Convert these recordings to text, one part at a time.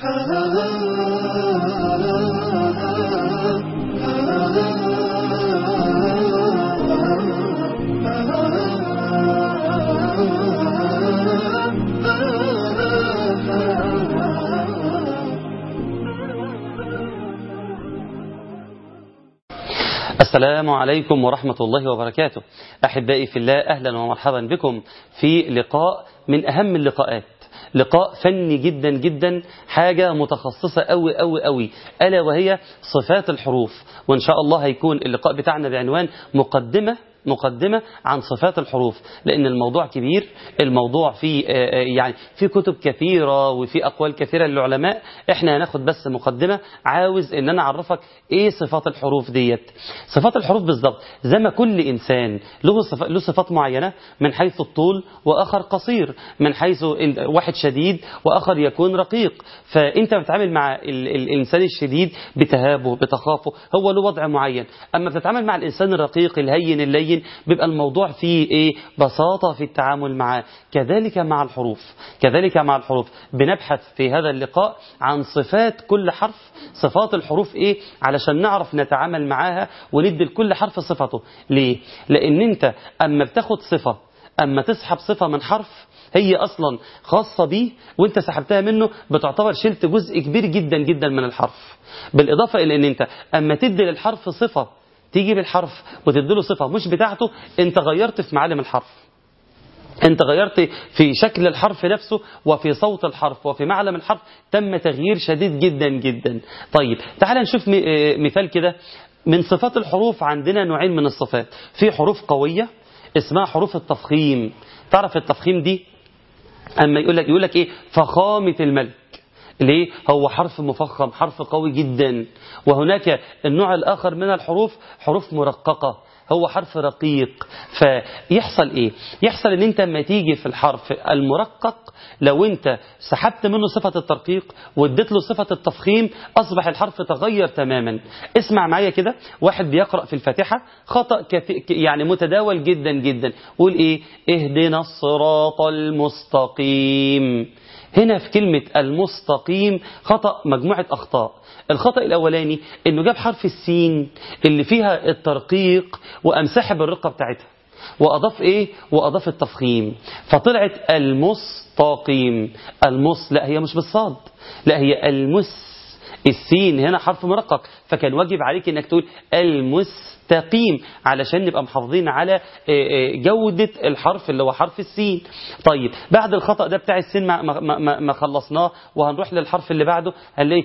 السلام عليكم ورحمة الله وبركاته أحبائي في الله أهلا ومرحبا بكم في لقاء من أهم اللقاءات لقاء فني جدا جدا حاجة متخصصة قوي قوي قوي ألا وهي صفات الحروف وإن شاء الله هيكون اللقاء بتاعنا بعنوان مقدمة مقدمة عن صفات الحروف لأن الموضوع كبير الموضوع فيه يعني في كتب كثيرة وفي أقوال كثيرة للعلماء احنا هناخد بس مقدمة عاوز ان انا اعرفك ايه صفات الحروف ديت صفات الحروف بالضبط زي ما كل انسان له صفات, له صفات معينة من حيث الطول واخر قصير من حيث واحد شديد واخر يكون رقيق فانت بتتعامل مع ال الانسان الشديد بتهابه بتخافه هو له وضع معين اما بتتعامل مع الانسان الرقيق الهين اللين بيبقى الموضوع فيه ايه بساطة في التعامل معاه كذلك مع الحروف كذلك مع الحروف بنبحث في هذا اللقاء عن صفات كل حرف صفات الحروف ايه علشان نعرف نتعامل معاها وندي لكل حرف صفته ليه لان انت اما بتاخد صفة اما تسحب صفة من حرف هي اصلا خاصة بيه وانت سحبتها منه بتعتبر شلت جزء كبير جدا جدا من الحرف بالاضافة الى ان انت اما تدي للحرف صفة تيجي بالحرف وتديله صفة مش بتاعته انت غيرت في معالم الحرف انت غيرت في شكل الحرف نفسه وفي صوت الحرف وفي معلم الحرف تم تغيير شديد جدا جدا طيب تعال نشوف مثال كده من صفات الحروف عندنا نوعين من الصفات في حروف قوية اسمها حروف التفخيم تعرف التفخيم دي اما يقول لك يقول لك ايه فخامة الملك ليه هو حرف مفخم حرف قوي جدا وهناك النوع الآخر من الحروف حروف مرققة هو حرف رقيق فيحصل ايه يحصل ان انت لما تيجي في الحرف المرقق لو انت سحبت منه صفة الترقيق واديت له صفة التفخيم اصبح الحرف تغير تماما اسمع معايا كده واحد بيقرأ في الفاتحة خطأ كثي... يعني متداول جدا جدا قول ايه اهدنا الصراط المستقيم هنا في كلمة المستقيم خطأ مجموعة أخطاء الخطأ الأولاني أنه جاب حرف السين اللي فيها الترقيق وأمسحب الرقة بتاعتها وأضاف إيه وأضاف التفخيم فطلعت المستقيم المص لا هي مش بالصاد لا هي المس السين هنا حرف مرقق فكان واجب عليك انك تقول المستقيم علشان نبقى محافظين على جودة الحرف اللي هو حرف السين طيب بعد الخطأ ده بتاع السين ما, ما, ما, ما خلصناه وهنروح للحرف اللي بعده هنلاقي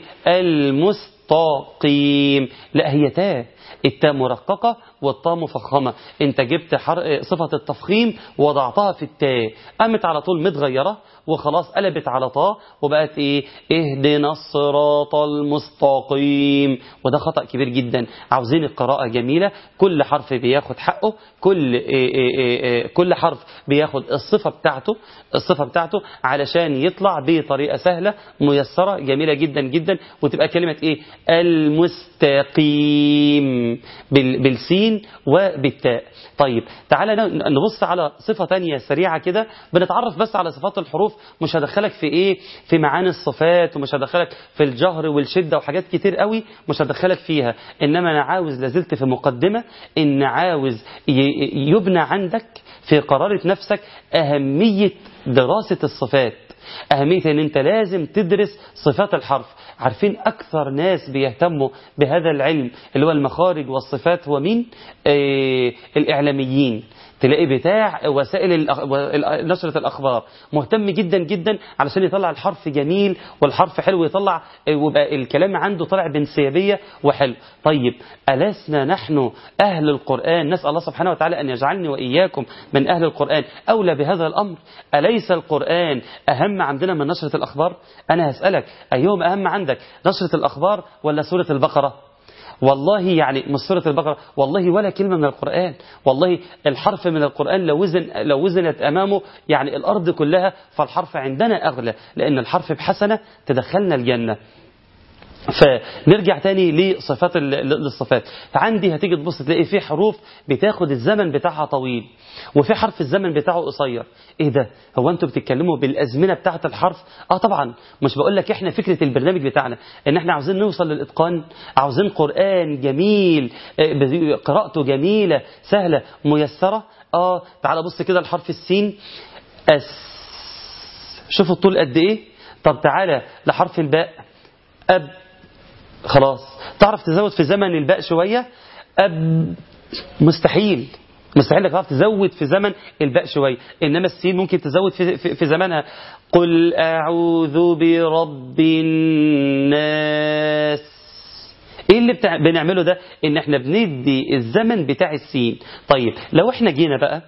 المستقيم لا هي تاء التاء مرققة والطاء مفخمة انت جبت صفة التفخيم وضعتها في التاء قامت على طول متغيرة وخلاص قلبت على طاء وبقت ايه اهدنا الصراط المستقيم وده خطأ كبير جدا عاوزين القراءة جميلة كل حرف بياخد حقه كل إيه إيه إيه كل حرف بياخد الصفة بتاعته الصفة بتاعته علشان يطلع بطريقة سهلة ميسرة جميلة جدا جدا وتبقى كلمة ايه المستقيم بالسين وبالتاء طيب تعالى نبص على صفة تانية سريعة كده بنتعرف بس على صفات الحروف مش هدخلك في ايه في معاني الصفات ومش هدخلك في الجهر والشدة وحاجات كتير قوي مش هدخلك فيها انما انا عاوز لازلت في مقدمة ان عاوز يبنى عندك في قرارة نفسك اهمية دراسة الصفات أهمية أن أنت لازم تدرس صفات الحرف عارفين أكثر ناس بيهتموا بهذا العلم اللي هو المخارج والصفات هو مين آه الإعلاميين تلاقي بتاع وسائل نشرة الأخبار مهتم جدا جدا علشان يطلع الحرف جميل والحرف حلو يطلع ويبقى الكلام عنده طلع بانسيابية وحلو طيب ألسنا نحن أهل القرآن نسأل الله سبحانه وتعالى أن يجعلني وإياكم من أهل القرآن أولى بهذا الأمر أليس القرآن أهم عندنا من نشرة الأخبار أنا هسألك أيهم أهم عندك نشرة الأخبار ولا سورة البقرة والله يعني مش سورة البقرة والله ولا كلمة من القرآن والله الحرف من القرآن لو وزن لو وزنت أمامه يعني الأرض كلها فالحرف عندنا أغلى لأن الحرف بحسنة تدخلنا الجنة فنرجع تاني لصفات الصفات عندي هتيجي تبص تلاقي في حروف بتاخد الزمن بتاعها طويل وفي حرف الزمن بتاعه قصير ايه ده هو انتوا بتتكلموا بالازمنه بتاعه الحرف اه طبعا مش بقول لك احنا فكره البرنامج بتاعنا ان احنا عاوزين نوصل للاتقان عاوزين قران جميل قراءته جميله سهله ميسره اه تعال بص كده الحرف السين اس شوفوا الطول قد ايه طب تعالى لحرف الباء اب خلاص تعرف تزود في زمن الباء شوية أب مستحيل مستحيل انك تعرف تزود في زمن الباء شوية إنما السين ممكن تزود في, في, في زمنها قل أعوذ برب الناس ايه اللي بتاع بنعمله ده ان احنا بندي الزمن بتاع السين طيب لو احنا جينا بقى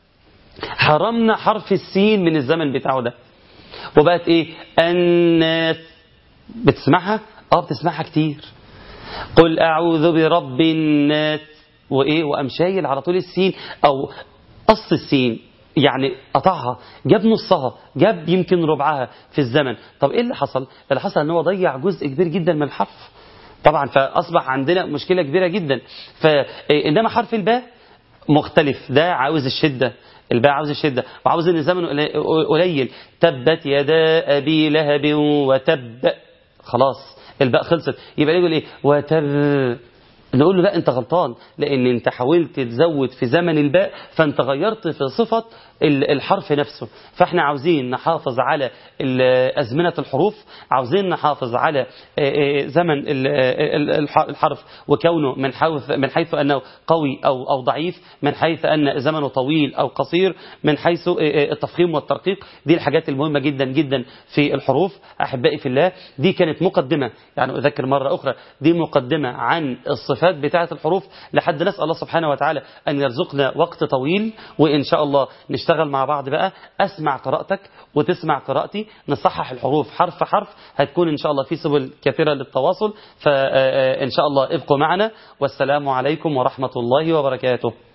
حرمنا حرف السين من الزمن بتاعه ده وبقت ايه الناس بتسمعها اه بتسمعها كتير قل أعوذ برب الناس وإيه وقام شايل على طول السين أو قص السين يعني قطعها جاب نصها جاب يمكن ربعها في الزمن طب إيه اللي حصل اللي حصل أنه ضيع جزء كبير جدا من الحرف طبعا فأصبح عندنا مشكلة كبيرة جدا فإنما حرف الباء مختلف ده عاوز الشدة الباء عاوز الشدة وعاوز ان الزمن قليل تبت يدا أبي لهب وتب خلاص الباء خلصت يبقى يقول ايه وتب نقول له لا انت غلطان لان انت حاولت تزود في زمن الباء فانت غيرت في صفة الحرف نفسه فاحنا عاوزين نحافظ على أزمنة الحروف عاوزين نحافظ على زمن الحرف وكونه من حيث من حيث انه قوي او او ضعيف من حيث ان زمنه طويل او قصير من حيث التفخيم والترقيق دي الحاجات المهمة جدا جدا في الحروف احبائي في الله دي كانت مقدمة يعني اذكر مرة اخرى دي مقدمة عن الصفات بتاعة الحروف لحد نسأل الله سبحانه وتعالى ان يرزقنا وقت طويل وان شاء الله نشتغل مع بعض بقى اسمع قراءتك وتسمع قراءتي نصحح الحروف حرف حرف هتكون ان شاء الله في سبل كثيرة للتواصل فان شاء الله ابقوا معنا والسلام عليكم ورحمة الله وبركاته